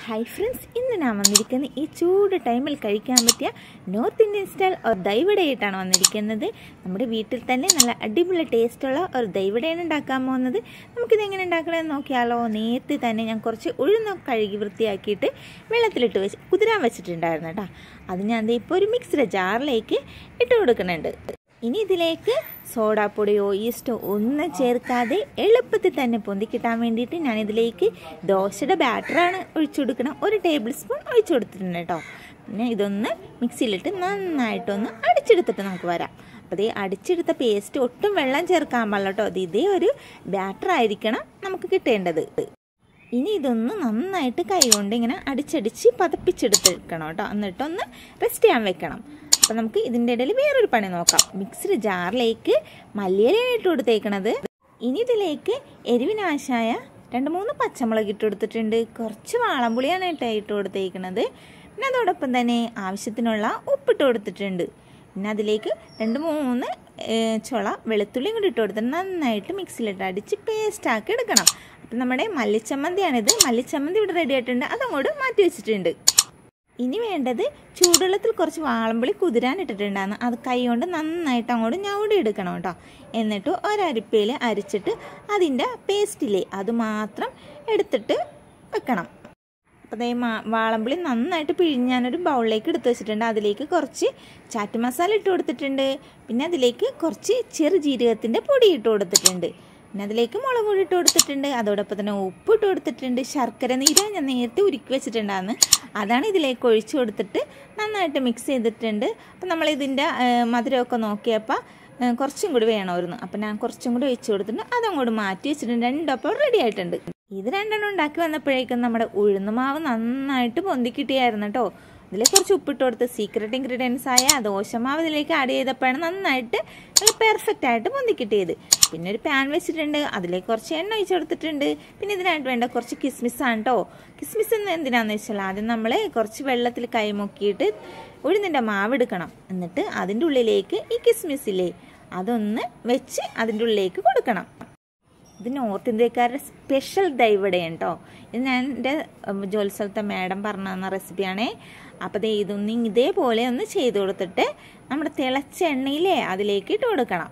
hi friends ഇന്ന് ഞാൻ വന്നിരിക്കുന്നത് ഈ ചൂട് ടൈമിൽ കഴിക്കാൻ പറ്റിയ നോർത്ത് ഇന്ത്യൻ സ്റ്റൈൽ ഒരു ദൈവടയായിട്ടാണ് വന്നിരിക്കുന്നത് നമ്മുടെ വീട്ടിൽ തന്നെ നല്ല അടിപൊളി ടേസ്റ്റുള്ള ഒരു ദൈവടയാണ് ഉണ്ടാക്കാൻ പോകുന്നത് നമുക്കിത് എങ്ങനെ ഉണ്ടാക്കണമെന്ന് നോക്കിയാലോ നേരത്തെ തന്നെ ഞാൻ കുറച്ച് ഉഴുന്നൊക്കെ കഴുകി വൃത്തിയാക്കിയിട്ട് വെള്ളത്തിലിട്ട് വെച്ച് കുതിരാൻ വെച്ചിട്ടുണ്ടായിരുന്നു കേട്ടോ അത് ഞാൻ ദേ ഇപ്പോൾ ഒരു മിക്സിയുടെ ജാറിലേക്ക് ഇട്ട് കൊടുക്കുന്നുണ്ട് ഇനി ഇതിലേക്ക് സോഡാപ്പൊടിയോ ഈസ്റ്റോ ഒന്നും ചേർക്കാതെ എളുപ്പത്തിൽ തന്നെ പൊന്തി കിട്ടാൻ വേണ്ടിയിട്ട് ഞാൻ ഇതിലേക്ക് ദോശയുടെ ബാറ്ററാണ് ഒഴിച്ചു കൊടുക്കണം ഒരു ടേബിൾ സ്പൂൺ ഒഴിച്ചു കൊടുത്തിട്ടുണ്ട് കേട്ടോ പിന്നെ ഇതൊന്ന് മിക്സിയിലിട്ട് നന്നായിട്ടൊന്ന് അടിച്ചെടുത്തിട്ട് നമുക്ക് വരാം അപ്പോൾ ഇത് അടിച്ചെടുത്ത പേസ്റ്റ് ഒട്ടും വെള്ളം ചേർക്കാൻ പാടില്ല കേട്ടോ അത് ഇതേ ഒരു ബാറ്റർ ആയിരിക്കണം നമുക്ക് കിട്ടേണ്ടത് ഇനി ഇതൊന്ന് നന്നായിട്ട് കൈ കൊണ്ട് ഇങ്ങനെ അടിച്ചടിച്ച് പതപ്പിച്ചെടുത്തെടുക്കണം കേട്ടോ എന്നിട്ടൊന്ന് റെസ്റ്റ് ചെയ്യാൻ വെക്കണം അപ്പം നമുക്ക് ഇതിൻ്റെ ഇടയിൽ വേറൊരു പണി നോക്കാം മിക്സിഡ് ജാറിലേക്ക് മല്ലിയിലയാണ് ഇട്ട് കൊടുത്തേക്കണത് ഇനി ഇതിലേക്ക് എരിവിനാശായ രണ്ട് മൂന്ന് പച്ചമുളക് ഇട്ട് കൊടുത്തിട്ടുണ്ട് കുറച്ച് വാളംപുളിയാണ് കേട്ടോ ഇട്ട് കൊടുത്തേക്കണത് പിന്നെ അതോടൊപ്പം തന്നെ ആവശ്യത്തിനുള്ള ഉപ്പിട്ട് കൊടുത്തിട്ടുണ്ട് പിന്നെ അതിലേക്ക് രണ്ട് മൂന്ന് ചുള വെളുത്തുള്ളിയും കൂടി ഇട്ട് കൊടുത്തിട്ട് നന്നായിട്ട് മിക്സിയിലിട്ട് അടിച്ച് പേസ്റ്റാക്കി എടുക്കണം അപ്പം നമ്മുടെ മല്ലിച്ചമ്മന്തിയാണിത് മല്ലിച്ചമ്മന്തി ഇവിടെ റെഡി ആയിട്ടുണ്ട് അതങ്ങോട്ട് മാറ്റി വെച്ചിട്ടുണ്ട് ഇനി വേണ്ടത് ചൂടുവെള്ളത്തിൽ കുറച്ച് വാളമ്പുളി കുതിരാൻ ഇട്ടിട്ടുണ്ടായിരുന്നു അത് കൈ കൊണ്ട് നന്നായിട്ട് അങ്ങോട്ട് ഞൗടി എടുക്കണം കേട്ടോ എന്നിട്ട് ഒരരിപ്പയിൽ അരിച്ചിട്ട് അതിൻ്റെ പേസ്റ്റില്ലേ അത് മാത്രം എടുത്തിട്ട് വെക്കണം അപ്പോൾ അതേ മാ വാളമ്പുളി നന്നായിട്ട് പിഴിഞ്ഞ് ഞാനൊരു ബൗളിലേക്ക് എടുത്ത് വെച്ചിട്ടുണ്ട് അതിലേക്ക് കുറച്ച് ചാറ്റ് മസാല ഇട്ട് കൊടുത്തിട്ടുണ്ട് പിന്നെ അതിലേക്ക് കുറച്ച് ചെറു ജീരകത്തിൻ്റെ പൊടി ഇട്ട് കൊടുത്തിട്ടുണ്ട് പിന്നെ അതിലേക്ക് മുളക് പൊടി ഇട്ട് കൊടുത്തിട്ടുണ്ട് അതോടൊപ്പം തന്നെ ഉപ്പ് ഇട്ട് കൊടുത്തിട്ടുണ്ട് ശർക്കര നീര് ഞാൻ നേരത്തെ ഉരുക്കി വെച്ചിട്ടുണ്ടായിരുന്നു അതാണ് ഇതിലേക്ക് ഒഴിച്ചു കൊടുത്തിട്ട് നന്നായിട്ട് മിക്സ് ചെയ്തിട്ടുണ്ട് അപ്പം നമ്മൾ ഇതിൻ്റെ മധുരമൊക്കെ നോക്കിയപ്പോൾ കുറച്ചും കൂടി വേണമായിരുന്നു അപ്പം ഞാൻ കുറച്ചും കൂടി ഒഴിച്ചു കൊടുത്തിട്ടുണ്ട് അതങ്ങോട്ട് മാറ്റി വെച്ചിട്ടുണ്ട് രണ്ടൊപ്പം റെഡി ആയിട്ടുണ്ട് ഇത് രണ്ടെണ്ണം ഉണ്ടാക്കി വന്നപ്പോഴേക്കും നമ്മുടെ ഉഴുന്നുമാവ് നന്നായിട്ട് പൊന്തി കിട്ടിയായിരുന്നു കേട്ടോ ഇതിൽ കുറച്ച് ഉപ്പിട്ട് കൊടുത്ത് സീക്രട്ട് ഇൻഗ്രീഡിയൻസ് ആയ ദോശമാവ് ഇതിലേക്ക് ആഡ് ചെയ്തപ്പോഴാണ് നന്നായിട്ട് നല്ല പെർഫെക്റ്റ് ആയിട്ട് പൊന്തി കിട്ടിയത് പിന്നെ ഒരു പാൻ വെച്ചിട്ടുണ്ട് അതിലേക്ക് കുറച്ച് എണ്ണ ഒഴിച്ച് കൊടുത്തിട്ടുണ്ട് പിന്നെ ഇതിനായിട്ട് വേണ്ട കുറച്ച് കിസ്മിസ് ആണ് കേട്ടോ കിസ്മിസ് എന്ന് എന്തിനാന്ന് വെച്ചാൽ ആദ്യം നമ്മൾ കുറച്ച് വെള്ളത്തിൽ കൈമുക്കിയിട്ട് ഉഴുന്നിൻ്റെ മാവ് എടുക്കണം എന്നിട്ട് അതിൻ്റെ ഉള്ളിലേക്ക് ഈ കിസ്മിസില്ലേ അതൊന്ന് വെച്ച് അതിൻ്റെ ഉള്ളിലേക്ക് കൊടുക്കണം ഇത് നോർത്ത് ഇന്ത്യക്കാരുടെ സ്പെഷ്യൽ ദൈവടയാണ് കേട്ടോ ഇത് ഞാൻ എൻ്റെ ജോലി സ്ഥലത്തെ മാഡം പറഞ്ഞു തന്ന റെസിപ്പിയാണേ അപ്പോൾ ദേ ഇതൊന്ന് ഇതേപോലെ ഒന്ന് ചെയ്ത് കൊടുത്തിട്ട് നമ്മുടെ തിളച്ച എണ്ണയിലേ അതിലേക്ക് ഇട്ട് കൊടുക്കണം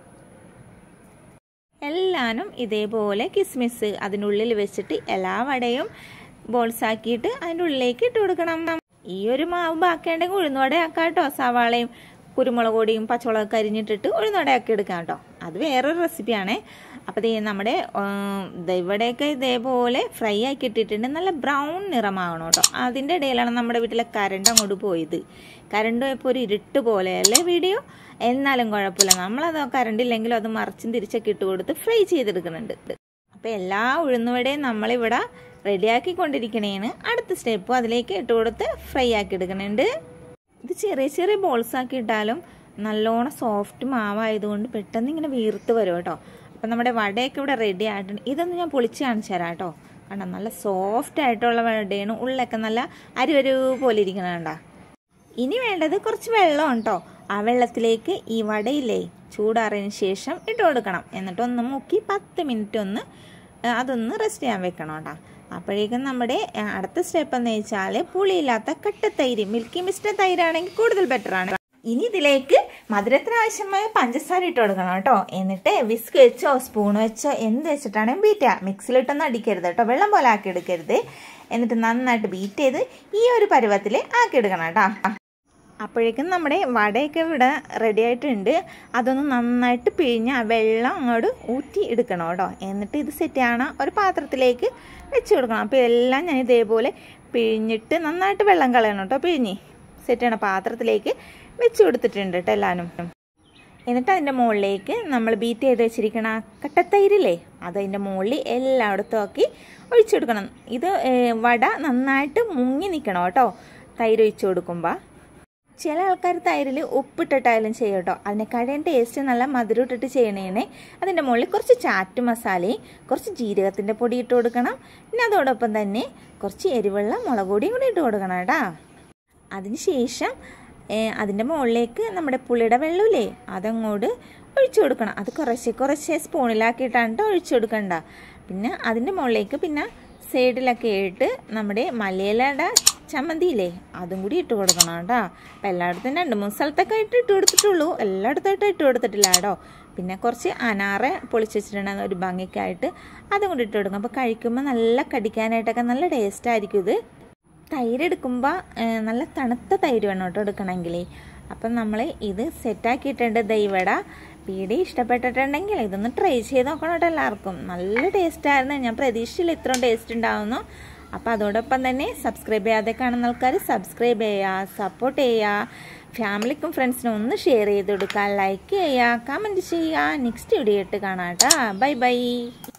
എല്ലാനും ഇതേപോലെ കിസ്മിസ് അതിനുള്ളിൽ വെച്ചിട്ട് എല്ലാ വടയും ബോൾസ് ആക്കിയിട്ട് അതിൻ്റെ ഉള്ളിലേക്ക് ഇട്ട് കൊടുക്കണം ഈ ഒരു മാവ് ബാക്കിയുണ്ടെങ്കിൽ ഉഴുന്നുവട ആക്കാം കേട്ടോ സവാളയും കുരുമുളക് പൊടിയും പച്ചമുളകൊക്കെ അരിഞ്ഞിട്ടിട്ട് ഉഴുന്നുവടയാക്കി എടുക്കാം കേട്ടോ അത് വേറൊരു റെസിപ്പിയാണേ അപ്പോൾ ദേ നമ്മുടെ ഇവിടെയൊക്കെ ഇതേപോലെ ഫ്രൈ ആക്കി ഇട്ടിട്ടുണ്ട് നല്ല ബ്രൗൺ നിറമാകണം കേട്ടോ അതിൻ്റെ ഇടയിലാണ് നമ്മുടെ വീട്ടിലെ കരണ്ട് അങ്ങോട്ട് പോയത് കരണ്ട് ഇപ്പോൾ ഒരു ഇരുട്ട് പോലെയല്ലേ വീഡിയോ എന്നാലും കുഴപ്പമില്ല നമ്മളത് കരണ്ട് ഇല്ലെങ്കിലും അത് മറിച്ചും തിരിച്ചൊക്കെ ഇട്ട് കൊടുത്ത് ഫ്രൈ ചെയ്തെടുക്കുന്നുണ്ട് അപ്പോൾ എല്ലാ ഉഴുന്നുവടയും നമ്മളിവിടെ റെഡിയാക്കി കൊണ്ടിരിക്കണേന് അടുത്ത സ്റ്റെപ്പും അതിലേക്ക് ഇട്ട് കൊടുത്ത് ഫ്രൈ ആക്കി എടുക്കുന്നുണ്ട് ഇത് ചെറിയ ചെറിയ ബോൾസ് ആക്കി ഇട്ടാലും നല്ലോണം സോഫ്റ്റ് മാവായതുകൊണ്ട് പെട്ടെന്ന് ഇങ്ങനെ വീർത്ത് വരും കേട്ടോ അപ്പം നമ്മുടെ വടയൊക്കെ ഇവിടെ റെഡി ആയിട്ടുണ്ട് ഇതൊന്ന് ഞാൻ പൊളിച്ച് കാണിച്ചു തരാം കേട്ടോ കണ്ടോ നല്ല സോഫ്റ്റ് ആയിട്ടുള്ള വടയാണ് ഉള്ളൊക്കെ നല്ല അരുവരു പോലെ ഇരിക്കണണ്ട ഇനി വേണ്ടത് കുറച്ച് വെള്ളം കേട്ടോ ആ വെള്ളത്തിലേക്ക് ഈ വടയില്ലേ ചൂടാറിയതിന് ശേഷം ഇട്ട് കൊടുക്കണം എന്നിട്ട് ഒന്ന് മുക്കി പത്ത് മിനിറ്റ് ഒന്ന് അതൊന്ന് റെസ്റ്റ് ചെയ്യാൻ വെക്കണം കേട്ടോ അപ്പോഴേക്കും നമ്മുടെ അടുത്ത സ്റ്റെപ്പ് എന്ന് വെച്ചാൽ പുളിയില്ലാത്ത കട്ടത്തൈര് മിൽക്കി മിസ്റ്റർ തൈരാണെങ്കിൽ കൂടുതൽ ബെറ്റർ ആണ് ഇനി ഇതിലേക്ക് മധുരത്തിന് ആവശ്യമായ പഞ്ചസാര ഇട്ട് കൊടുക്കണം കേട്ടോ എന്നിട്ട് വിസ്ക് വെച്ചോ സ്പൂൺ വെച്ചോ എന്ത് വെച്ചിട്ടാണെങ്കിൽ ബീറ്റ് ചെയ്യാം മിക്സിലിട്ടൊന്നും അടിക്കരുത് കേട്ടോ വെള്ളം പോലെ ആക്കി എടുക്കരുത് എന്നിട്ട് നന്നായിട്ട് ബീറ്റ് ചെയ്ത് ഈ ഒരു പരുവത്തിൽ ആക്കി എടുക്കണം കേട്ടോ അപ്പോഴേക്കും നമ്മുടെ വടയൊക്കെ ഇവിടെ റെഡി ആയിട്ടുണ്ട് അതൊന്ന് നന്നായിട്ട് പിഴിഞ്ഞ് ആ വെള്ളം അങ്ങോട്ട് ഊറ്റി എടുക്കണം കേട്ടോ എന്നിട്ട് ഇത് സെറ്റ് ചെയ്യണം ഒരു പാത്രത്തിലേക്ക് വെച്ച് കൊടുക്കണം അപ്പോൾ എല്ലാം ഞാൻ ഇതേപോലെ പിഴിഞ്ഞിട്ട് നന്നായിട്ട് വെള്ളം കളയണം കേട്ടോ പിഴിഞ്ഞ് സെറ്റ് ചെയ്യണ പാത്രത്തിലേക്ക് വെച്ച് കൊടുത്തിട്ടുണ്ട് കേട്ടോ എല്ലാവരും എന്നിട്ട് അതിൻ്റെ മുകളിലേക്ക് നമ്മൾ ബീറ്റ് ചെയ്ത് വെച്ചിരിക്കണ കട്ടത്തൈരില്ലേ അതതിൻ്റെ മുകളിൽ എല്ലായിടത്തും ആക്കി ഒഴിച്ചു കൊടുക്കണം ഇത് വട നന്നായിട്ട് മുങ്ങി നിൽക്കണം കേട്ടോ തൈര് ഒഴിച്ചു കൊടുക്കുമ്പോൾ ചില ആൾക്കാർ തൈരിൽ ഉപ്പിട്ടിട്ടായാലും ചെയ്യും കേട്ടോ അതിനെക്കാളും ടേസ്റ്റ് നല്ല മധുരം ഇട്ടിട്ട് ചെയ്യണേനെ അതിൻ്റെ മുകളിൽ കുറച്ച് ചാറ്റ് മസാലയും കുറച്ച് ജീരകത്തിൻ്റെ പൊടി ഇട്ട് കൊടുക്കണം പിന്നെ അതോടൊപ്പം തന്നെ കുറച്ച് എരിവെള്ള മുളക് പൊടിയും കൂടി ഇട്ട് കൊടുക്കണം കേട്ടോ അതിന് ശേഷം അതിൻ്റെ മുകളിലേക്ക് നമ്മുടെ പുളിയുടെ വെള്ളമില്ലേ അതങ്ങോട്ട് ഒഴിച്ചു കൊടുക്കണം അത് കുറച്ച് കുറച്ച് സ്പൂണിലാക്കിയിട്ടാണ് കേട്ടോ ഒഴിച്ചു കൊടുക്കണ്ട പിന്നെ അതിൻ്റെ മുകളിലേക്ക് പിന്നെ സൈഡിലൊക്കെ ഇട്ട് നമ്മുടെ മലയിലയുടെ ചമ്മന്തിയില്ലേ അതും കൂടി ഇട്ട് കൊടുക്കണം കേട്ടോ അപ്പം എല്ലായിടത്തും രണ്ട് മൂന്ന് സ്ഥലത്തൊക്കെ ആയിട്ട് ഇട്ട് കൊടുത്തിട്ടുള്ളൂ എല്ലായിടത്തായിട്ടും ഇട്ട് കൊടുത്തിട്ടില്ല കേട്ടോ പിന്നെ കുറച്ച് അനാറ് പൊളിച്ച് വെച്ചിട്ടുണ്ടെങ്കിൽ ഒരു ഭംഗിക്കായിട്ട് അതും കൂടി ഇട്ട് കൊടുക്കും അപ്പോൾ കഴിക്കുമ്പോൾ നല്ല കടിക്കാനായിട്ടൊക്കെ നല്ല ടേസ്റ്റ് ആയിരിക്കും ഇത് തൈര് എടുക്കുമ്പോൾ നല്ല തണുത്ത തൈര് വേണം കേട്ടോ എടുക്കണമെങ്കിൽ അപ്പം നമ്മൾ ഇത് സെറ്റാക്കിയിട്ടുണ്ട് ദൈവട വീഡിയോ ഇഷ്ടപ്പെട്ടിട്ടുണ്ടെങ്കിൽ ഇതൊന്ന് ട്രൈ ചെയ്ത് നോക്കണം കേട്ടോ എല്ലാവർക്കും നല്ല ടേസ്റ്റായിരുന്നു ഞാൻ പ്രതീക്ഷിച്ചില്ല ഇത്രയും ടേസ്റ്റ് ഉണ്ടാവുന്നു അപ്പോൾ അതോടൊപ്പം തന്നെ സബ്സ്ക്രൈബ് ചെയ്യാതെ കാണുന്ന ആൾക്കാർ സബ്സ്ക്രൈബ് ചെയ്യുക സപ്പോർട്ട് ചെയ്യുക ഫാമിലിക്കും ഫ്രണ്ട്സിനും ഒന്ന് ഷെയർ ചെയ്ത് കൊടുക്കുക ലൈക്ക് ചെയ്യുക കമൻറ്റ് ചെയ്യുക നെക്സ്റ്റ് വീഡിയോ ഇട്ട് കാണാം കേട്ടോ ബൈ ബൈ